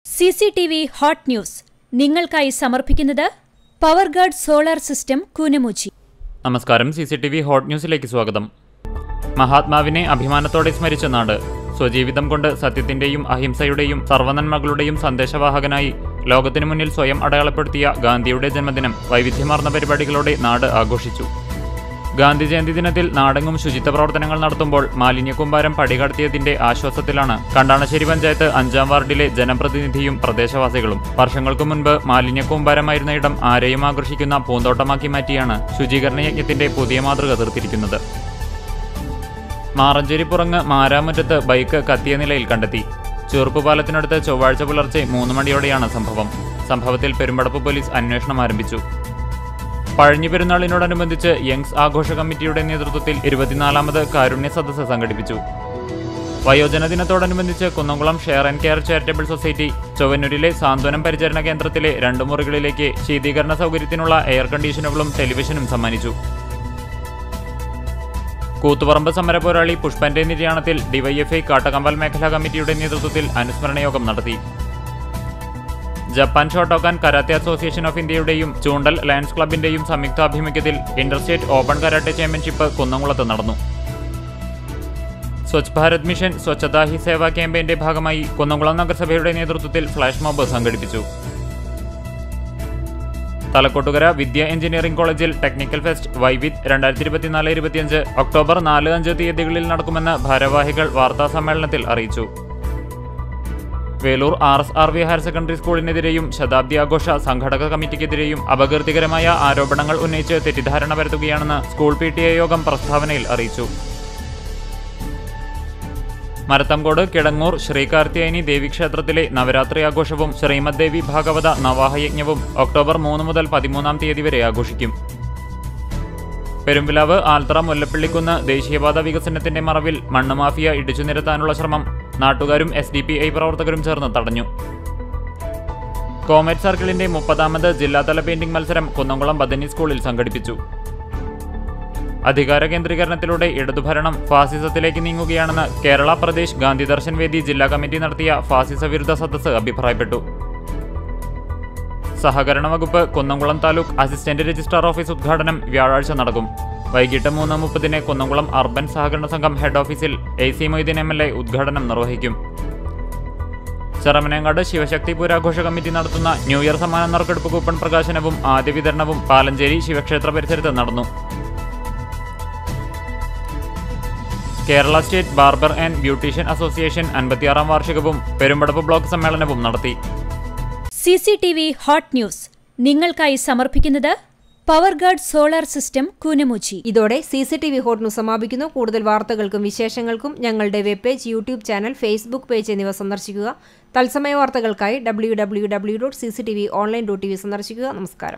C C T V hot news നിങ്ങൾക്കായി സമർപ്പിക്കുന്നത് power guard solar system Koonamoochi നമസ്കാരം C C T V hot ന്യൂസിലേക്ക് സ്വാഗതം മഹാത്മാവിനെ അഭിമാനത്തോടെ സ്മരിച്ച നാട് സ്വജീവിതം കൊണ്ട് സത്യത്തിന്റെയും അഹിംസയുടെയും സർവ്വനന്മകളുടെയും സന്ദേശവാഹകനായി ലോകത്തിനു മുന്നിൽ സ്വയം അടയാളപ്പെടുത്തിയ ഗാന്ധിയുടെ ജന്മദിനം വൈവിധ്യമാർന്ന പരിപാടികളോടെ നാട് ആഘോഷിച്ചു ഗാന്ധി ജയന്തി ദിനത്തിൽ നാടെങ്ങും ശുചിത്വ പ്രവർത്തനങ്ങൾ നടത്തുമ്പോൾ മാലിന്യക്കൂമ്പാരം പടികടത്തിയതിന്റെ ആശ്വാസത്തിലാണ് കണ്ടാണശ്ശേരി പഞ്ചായത്ത് അഞ്ചാം വാർഡിലെ ജനപ്രതിനിധിയും പ്രദേശവാസികളും വർഷങ്ങൾക്കു മുൻപ് മാലിന്യക്കൂമ്പാരമായിരുന്ന ഇടം ആരെയും ആകർഷിക്കുന്ന പൂന്തോട്ടമാക്കി മാറ്റിയാണ് ശുചീകരണ യജ്ഞത്തിന്റെ പുതിയ മാതൃക തീർത്തിരിക്കുന്നത് മാറഞ്ചേരി പുറങ്ങ് മാരാമുറ്റത്ത് ബൈക്ക് കത്തിയ നിലയിൽ കണ്ടെത്തി ചെറുപ്പുപാലത്തിനടുത്ത് ചൊവ്വാഴ്ച പുലർച്ചെ മൂന്ന് മണിയോടെയാണ് സംഭവം സംഭവത്തിൽ പെരുമ്പടപ്പ് പോലീസ് അന്വേഷണം ആരംഭിച്ചു പഴഞ്ഞി പെരുന്നാളിനോടനുബന്ധിച്ച് യങ്സ് ആഘോഷ കമ്മിറ്റിയുടെ നേതൃത്വത്തിൽ ഇരുപത്തിനാലാമത് കാരുണ്യ സദസ്സ് സംഘടിപ്പിച്ചു വയോജന ദിനത്തോടനുബന്ധിച്ച് Kunnamkulam share and care charitable society ചൊവ്വന്നൂരിലെ സാന്ത്വനം പരിചരണ കേന്ദ്രത്തിലെ രണ്ട് മുറികളിലേക്ക് ശീതീകരണ സൗകര്യത്തിനുള്ള എയർ കണ്ടീഷനുകളും ടെലിവിഷനും സമ്മാനിച്ചു കൂത്തുപറമ്പ് സമരപോരാളി പുഷ്പന്റെ നിര്യാണത്തിൽ ഡിവൈഎഫ്ഐ കാട്ടകമ്പൽ മേഖലാ കമ്മിറ്റിയുടെ നേതൃത്വത്തിൽ അനുസ്മരണ യോഗം നടത്തി Japan Shotokan karate association of ഇന്ത്യയുടെയും ചൂണ്ടൽ ലയൺസ് ക്ലബിന്റെയും സംയുക്താഭിമുഖ്യത്തിൽ ഇന്റർസ്റ്റേറ്റ് ഓപ്പൺ കരാട്ടെ ചാമ്പ്യൻഷിപ്പ് കുന്നംകുളത്ത് നടന്നു സ്വച്ഛ് ഭാരത് മിഷൻ സ്വച്ഛതാ ഹി സേവ ക്യാമ്പയിന്റെ ഭാഗമായി കുന്നംകുളം നഗരസഭയുടെ നേതൃത്വത്തിൽ ഫ്ലാഷ് മോബ് സംഘടിപ്പിച്ചു തലക്കോട്ടുകര വിദ്യ എഞ്ചിനീയറിംഗ് കോളേജിൽ ടെക്നിക്കൽ ഫെസ്റ്റ് വൈവിത് രണ്ടായിരത്തി ഇരുപത്തിനാല് ഇരുപത്തിയഞ്ച് ഒക്ടോബർ നാല് അഞ്ച് തീയതികളിൽ നടക്കുമെന്ന് ഭാരവാഹികൾ വാർത്താ സമ്മേളനത്തിൽ അറിയിച്ചു Velur R S R V higher secondary സ്കൂളിനെതിരെയും ശതാബ്ദി ആഘോഷ സംഘടക കമ്മിറ്റിക്കെതിരെയും അപകീർത്തികരമായ ആരോപണങ്ങൾ ഉന്നയിച്ച് തെറ്റിദ്ധാരണ പരത്തുകയാണെന്ന് സ്കൂൾ പി ടി എ യോഗം പ്രസ്താവനയിൽ അറിയിച്ചു മരത്തംകോട് കിടങ്ങൂർ ശ്രീകാർത്തിയായനി ദേവീക്ഷേത്രത്തിലെ നവരാത്രി ആഘോഷവും ശ്രീമദ് ദേവി ഭാഗവത നവാഹയജ്ഞവും ഒക്ടോബർ മൂന്ന് മുതൽ പതിമൂന്നാം തീയതി വരെ ആഘോഷിക്കും പെരുമ്പിലാവ് ആൽത്തറ മുല്ലപ്പള്ളിക്കുന്ന് ദേശീയപാത വികസനത്തിന്റെ മറവിൽ മണ്ണ് മാഫിയ ഇടിച്ചു നിരത്താനുള്ള ശ്രമം നാട്ടുകാരും എസ് ഡി പി ഐ പ്രവർത്തകരും ചേർന്ന് തടഞ്ഞു കോമേറ്റ് സർക്കിളിന്റെ മുപ്പതാമത് ജില്ലാതല പെയിന്റിംഗ് മത്സരം കുന്നംകുളം ബദനി സ്കൂളിൽ സംഘടിപ്പിച്ചു അധികാര കേന്ദ്രീകരണത്തിലൂടെ ഇടതുഭരണം ഫാസിസത്തിലേക്ക് നീങ്ങുകയാണെന്ന് കേരള പ്രദേശ് ഗാന്ധി ദർശൻ വേദി ജില്ലാ കമ്മിറ്റി നടത്തിയ ഫാസിസ വിരുദ്ധ സദസ്സ് അഭിപ്രായപ്പെട്ടു സഹകരണ വകുപ്പ് Kunnamkulam taluk assistant registrar office ഉദ്ഘാടനം വ്യാഴാഴ്ച നടക്കും വൈകിട്ട് മൂന്ന് മുപ്പതിന് കുന്നംകുളം അർബൻ സഹകരണ സംഘം ഹെഡ് ഓഫീസിൽ A C Moideen M L A ഉദ്ഘാടനം നിർവഹിക്കും ചെറമനങ്ങാട് ശിവശക്തി പൂരാഘോഷ കമ്മിറ്റി നടത്തുന്ന ന്യൂ ഇയർ സമ്മാന നറുക്കെടുപ്പ് കൂപ്പൺ പ്രകാശനവും ആദ്യ വിതരണവും പാലഞ്ചേരി ശിവക്ഷേത്ര പരിസരത്ത് നടന്നു Kerala state barber and beautician association അൻപത്തിയാറാം വാർഷികവും പെരുമ്പടപ്പ് ബ്ലോക്ക് സമ്മേളനവും നടത്തി C C T V hot news നിങ്ങൾക്കായി സമർപ്പിക്കുന്നത് power guard solar system Koonamoochi ഇതോടെ C C T V hot news സമാപിക്കുന്നു കൂടുതൽ വാർത്തകൾക്കും വിശേഷങ്ങൾക്കും ഞങ്ങളുടെ web page YouTube channel Facebook page എന്നിവ സന്ദർശിക്കുക തത്സമയ വാർത്തകൾക്കായി W W W dot C C T V online dot T V സന്ദർശിക്കുക നമസ്കാരം